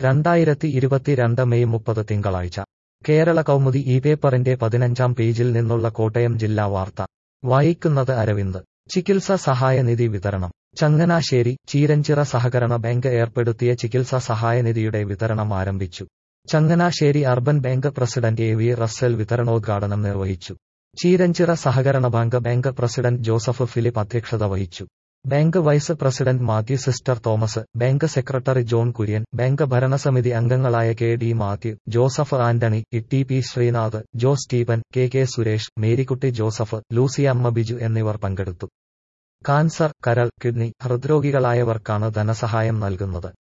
രണ്ടായിരത്തി ഇരുപത്തിരണ്ട് മെയ് മുപ്പത് തിങ്കളാഴ്ച കേരള കൗമുദി ഈ പേപ്പറിന്റെ പതിനഞ്ചാം പേജിൽ നിന്നുള്ള കോട്ടയം ജില്ലാ വാർത്ത വായിക്കുന്നത് അരവിന്ദ് ചികിത്സ സഹായനിധി വിതരണം ചങ്ങനാശ്ശേരി ചീരഞ്ചിറ സഹകരണ ബാങ്ക് ഏർപ്പെടുത്തിയ ചികിത്സ സഹായനിധിയുടെ വിതരണം ആരംഭിച്ചു Changanassery urban bank president A V Russell വിതരണോദ്ഘാടനം നിർവഹിച്ചു ചീരഞ്ചിറ സഹകരണ bank bank president Joseph Philip അധ്യക്ഷത വഹിച്ചു bank vice president Mathew sister Thomas bank secretary John Kurian bank ഭരണസമിതി അംഗങ്ങളായ K D Mathew Joseph Antony T P Sreenath Jo Stephen K K Suresh Marykutty Joseph Luciyamma Biju എന്നിവർ പങ്കെടുത്തു cancer കരൾ കിഡ്നി ഹൃദ്രോഗികളായവർക്കാണ് ധനസഹായം നൽകുന്നത്